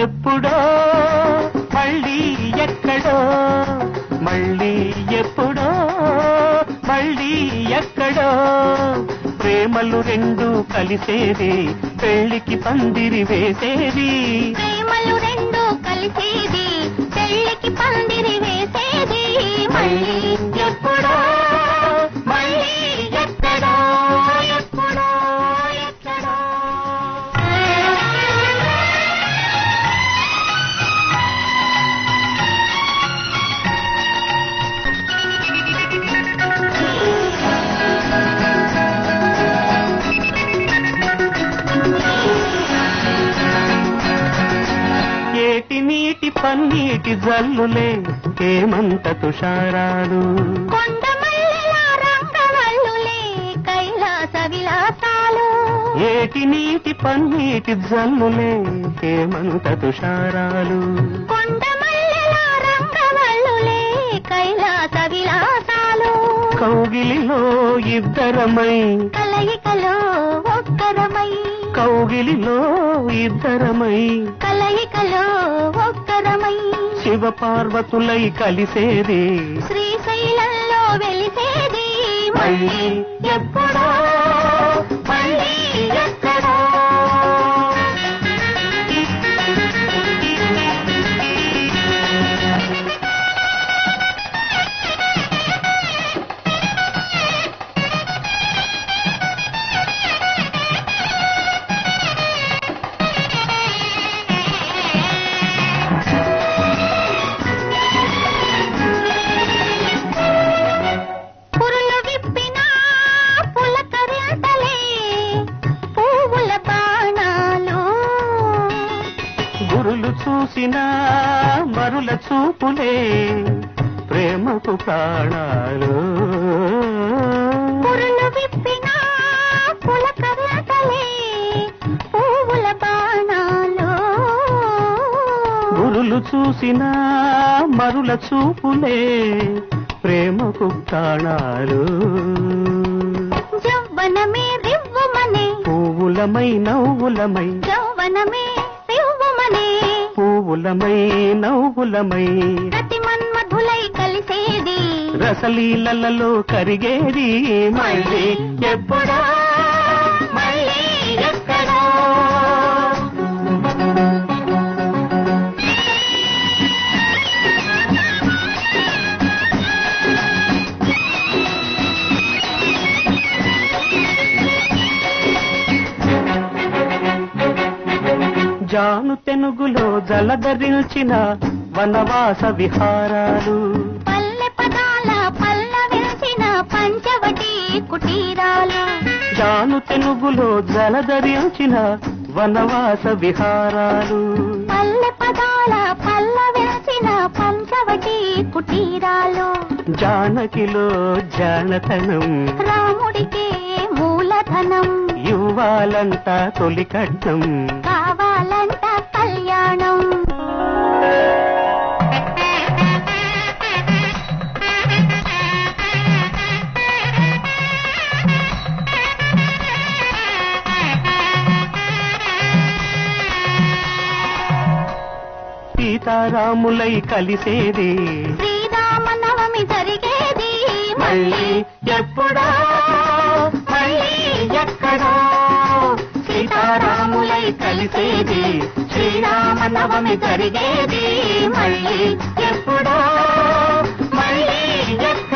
ఎప్పుడో మళ్ళీ ఎక్కడో మళ్ళీ ఎప్పుడో మళ్ళీ ఎక్కడో ప్రేమలు రెండు కలిసేది పెళ్లికి పందిరి వేసేది ప్రేమలు రెండు కలిసేది పెళ్లికి పందిరి వేసేది మళ్ళీ ఎప్పుడో మళ్ళీ ఎక్కడో ఎప్పుడో ఎక్కడో ఏటి నీటి పన్నీటి జల్లులే హేమంత తుషారాలు కొండ మల్లెల రంగవల్లులే కైలాస విలాసాలు ఏటి నీటి పన్నీటి జల్లులే హేమంత తుషారాలు కొండ మల్లెల రంగవల్లులే కైలాస విలాసాలు కౌగిలిలో ఇద్దరమై కలయికలో ఒక్కరమై కౌగిలిలో ఇద్దరమై కలయికలో ఒక్కరమై శివ పార్వతులై కలిసేది శ్రీశైలంలో వెలిసేది మళ్ళీ ఎప్పుడో మళ్ళీ ఎక్కడో పురులు విప్పిన పులకరింతలే పువ్వుల బాణాలు గురులు చూసిన మరుల చూపులే ప్రేమకు ప్రాణాలు పురులు విప్పిన పులకరింతలే పువ్వుల బాణాలు గురులు చూసిన మరుల చూపులే ప్రేమకు ప్రాణాలు జవ్వనమే రివ్వుమనే పువ్వులమై నవ్వులమై జవ్వనమే రివ్వుమనే పువ్వులమై నవ్వులమై ప్రతి మన్మధులై కలిసేది రసలీలలో కరిగేది మళ్ళీ ఎప్పుడో మళ్ళీ ఎక్కడో జాను తెనుగులో జలధరించిన వనవాస విహారాలు పల్లె పదాల పల్లవించిన పంచవటి కుటీరాలు జాను తెనుగులో జలధరించిన వనవాస విహారాలు పల్లె పదాల పల్లవించిన పంచవటి కుటీరాలు జానకిలో జానతనం రాముడికే మూలధనం ఇవ్వాలంట తొలి కట్నం కావాలంట కళ్యాణం సీతారాములై కలిసేది శ్రీరామనవమి జరిగేది మళ్ళీ ఎప్పుడో మళ్ళీ ఎక్కడో సీతారాములై కలిసేది శ్రీరామనవమి జరిగేది మళ్ళీ ఎప్పుడో మళ్ళీ ఎక్కడో